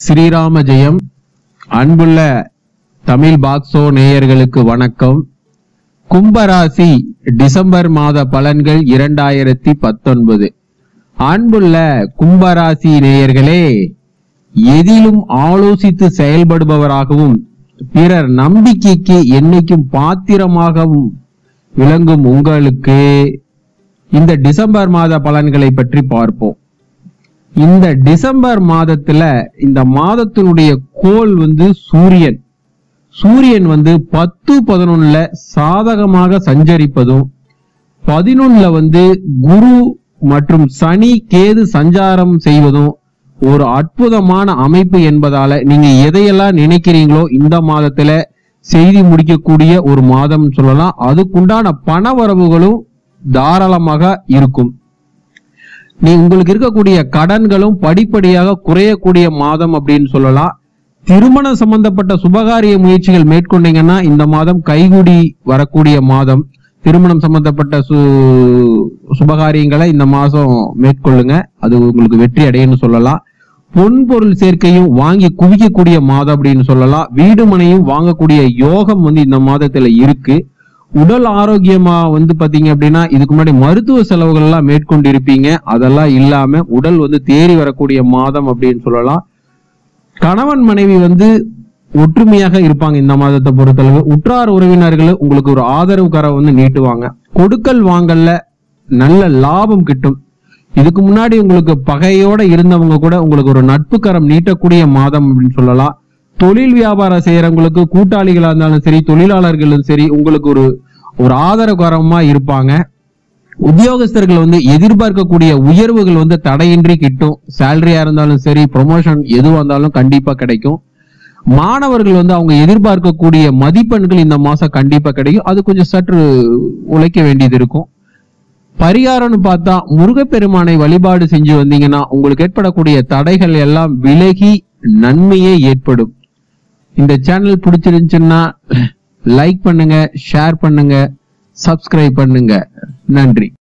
ஸ்ரீராம ஜெயம் அன்புள்ள தமிழ் பாக்ஸோ நேயர்களுக்கு வணக்கம் கும்பராசி டிசம்பர் மாத பலன்கள் இரண்டாயிரத்தி பத்தொன்பது அன்புள்ள கும்பராசி நேயர்களே எதிலும் ஆலோசித்து செயல்படுபவராகவும் பிறர் நம்பிக்கைக்கு என்னைக்கும் பாத்திரமாகவும் விளங்கும் உங்களுக்கு இந்த டிசம்பர் மாத பலன்களை பற்றி பார்ப்போம் இந்த டிசம்பர் மாதத்துல இந்த மாதத்தினுடைய கோள் வந்து சூரியன் சூரியன் வந்து பத்து பதினொன்னுல சாதகமாக சஞ்சரிப்பதும் பதினொன்னுல வந்து குரு மற்றும் சனி கேது சஞ்சாரம் செய்வதும் ஒரு அற்புதமான அமைப்பு என்பதால நீங்க எதையெல்லாம் நினைக்கிறீங்களோ இந்த மாதத்துல செய்தி முடிக்கக்கூடிய ஒரு மாதம் சொல்லலாம் அதுக்குண்டான பண வரவுகளும் தாராளமாக இருக்கும் நீ உங்களுக்கு இருக்கக்கூடிய கடன்களும் படிப்படியாக குறையக்கூடிய மாதம் அப்படின்னு சொல்லலாம் திருமணம் சம்பந்தப்பட்ட சுபகாரிய முயற்சிகள் மேற்கொண்டீங்கன்னா இந்த மாதம் கைகூடி வரக்கூடிய மாதம் திருமணம் சம்பந்தப்பட்ட சு சுபகாரியங்களை இந்த மாசம் மேற்கொள்ளுங்க அது உங்களுக்கு வெற்றி அடையும்னு சொல்லலாம் பொன் பொருள் சேர்க்கையும் வாங்கி குவிக்கக்கூடிய மாதம் அப்படின்னு சொல்லலாம் வீடு மனையும் வாங்கக்கூடிய யோகம் வந்து இந்த மாதத்துல இருக்கு உடல் ஆரோக்கியமா வந்து பாத்தீங்க அப்படின்னா இதுக்கு முன்னாடி மருத்துவ செலவுகள் எல்லாம் மேற்கொண்டு இருப்பீங்க அதெல்லாம் இல்லாம உடல் வந்து தேறி வரக்கூடிய மாதம் அப்படின்னு சொல்லலாம் கணவன் மனைவி வந்து ஒற்றுமையாக இருப்பாங்க இந்த மாதத்தை பொறுத்தளவு உற்றார் உறவினர்கள் உங்களுக்கு ஒரு ஆதரவு கரை வந்து நீட்டுவாங்க கொடுக்கல் வாங்கல்ல நல்ல லாபம் கிட்டும் இதுக்கு முன்னாடி உங்களுக்கு பகையோட இருந்தவங்க கூட உங்களுக்கு ஒரு நட்பு கரம் நீட்டக்கூடிய மாதம் அப்படின்னு சொல்லலாம் தொழில் வியாபாரம் செய்யறவங்களுக்கு கூட்டாளிகளா இருந்தாலும் சரி தொழிலாளர்களும் சரி உங்களுக்கு ஒரு ஒரு ஆதரவுகரமா இருப்பாங்க உத்தியோகஸ்தர்கள் வந்து எதிர்பார்க்கக்கூடிய உயர்வுகள் வந்து தடையின்றி கிட்டும் சேலரியா இருந்தாலும் சரி ப்ரொமோஷன் எதுவா இருந்தாலும் கண்டிப்பா கிடைக்கும் மாணவர்கள் வந்து அவங்க எதிர்பார்க்கக்கூடிய மதிப்பெண்கள் இந்த மாசம் கண்டிப்பா கிடைக்கும் அது கொஞ்சம் சற்று உழைக்க வேண்டியது இருக்கும் பரிகாரம்னு பார்த்தா முருகப்பெருமானை வழிபாடு செஞ்சு வந்தீங்கன்னா உங்களுக்கு ஏற்படக்கூடிய தடைகள் எல்லாம் விலகி நன்மையே ஏற்படும் இந்த சேனல் பிடிச்சிருந்துச்சுன்னா லைக் பண்ணுங்க ஷேர் பண்ணுங்க சப்ஸ்கிரைப் பண்ணுங்க நன்றி